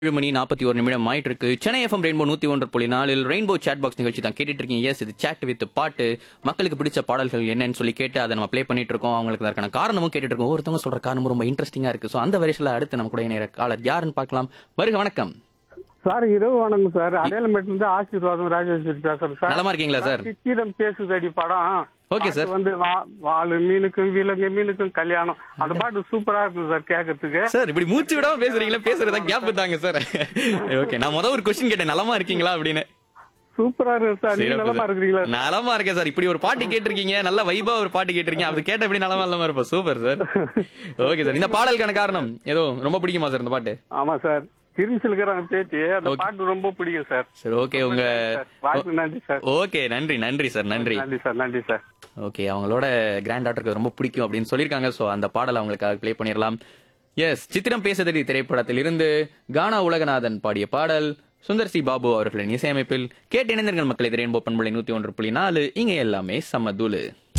ஏழு மணி நாற்பத்தி ஒரு நிமிடம் ஆயிட்டு இருக்கு சென்னை எஃப்எம் ரெயின்போ நூத்தி ஒன்று புள்ளி நாலில் ரெயின்போ சேட் பாக்ஸ் நிகழ்ச்சி தான் கேட்டுட்டு இருக்கீங்க எஸ் இது சேட் வித் பாட்டு மக்களுக்கு பிடிச்ச பாடல்கள் என்னன்னு சொல்லி கேட்டு அதை நம்ம ப்ளே பண்ணிட்டு இருக்கோம் அவங்களுக்கு அதற்கான காரணமும் கேட்டுட்டு இருக்கோம் ஒருத்தவங்க சொல்ற காரணமும் ரொம்ப இன்ட்ரெஸ்டிங்கா இருக்கு ஸோ அந்த வரிசையில் அடுத்து நம்ம கூட இணைய காலர் யாருன்னு பார்க்கலாம் வருக வணக்கம் சார் இரவு வணக்கம் சார் அடையாளமேட்டு இருந்து ஆசீர்வாதம் ராஜேஸ்வரி பேசுறேன் சார் நலமா இருக்கீங்களா சார் சித்திரம் பேசுதடி படம் Okay, sir. பாட்டு வந்து வா- வாலு மீனுக்கும் விலங்கு மீனுக்கும் கல்யாணம் அந்த பாட்டு சூப்பரா இருக்கும் சார் கேட்கறதுக்கு சார் இப்படி மூச்சு விடாம பேசுறீங்களா பேசுறதா கேப் தாங்க சார் ஓகே நான் முதல் ஒரு கொஸ்டின் கேட்டேன் நலமா இருக்கீங்களா அப்படின்னு சூப்பரா இருக்கு சார் நீங்க சிறப்பு நலமா சார். இருக்கிறீங்களா நலமா இருக்கேன் சார் இப்படி ஒரு பாட்டு கேட்டிருக்கீங்க நல்ல வைபா ஒரு பாட்டு கேட்டிருக்கீங்க அது கேட்ட எப்படி நலமா இல்லாம இருப்போம் சூப்பர் சார் ஓகே சார் இந்த பாடலுக்கான காரணம் ஏதோ ரொம்ப பிடிக்குமா சார் இந்த பாட்டு ஆமா சார் திருச்சியில் இருக்கிறாங்க பேட்டி அந்த பாட்டு ரொம்ப பிடிக்கும் சார் சரி ஓகே உங்க வாய்ப்பு நன்றி சார் ஓகே நன்றி நன்றி சார் நன்றி நன்றி சார் நன்றி சார் ஓகே அவங்களோட கிராண்ட் டாட்டருக்கு ரொம்ப பிடிக்கும் அப்படின்னு சொல்லியிருக்காங்க ஸோ அந்த பாடல் அவங்களுக்காக ப்ளே பண்ணிடலாம் எஸ் சித்திரம் பேசுதடி திரைப்படத்தில் இருந்து கானா உலகநாதன் பாடிய பாடல் சுந்தர் சி பாபு அவர்களின் இசையமைப்பில் கேட்டு இணைந்தர்கள் மக்களை திரையன்போ பண்புலை நூத்தி ஒன்று புள்ளி நாலு இங்க எல்லாமே சமதூளு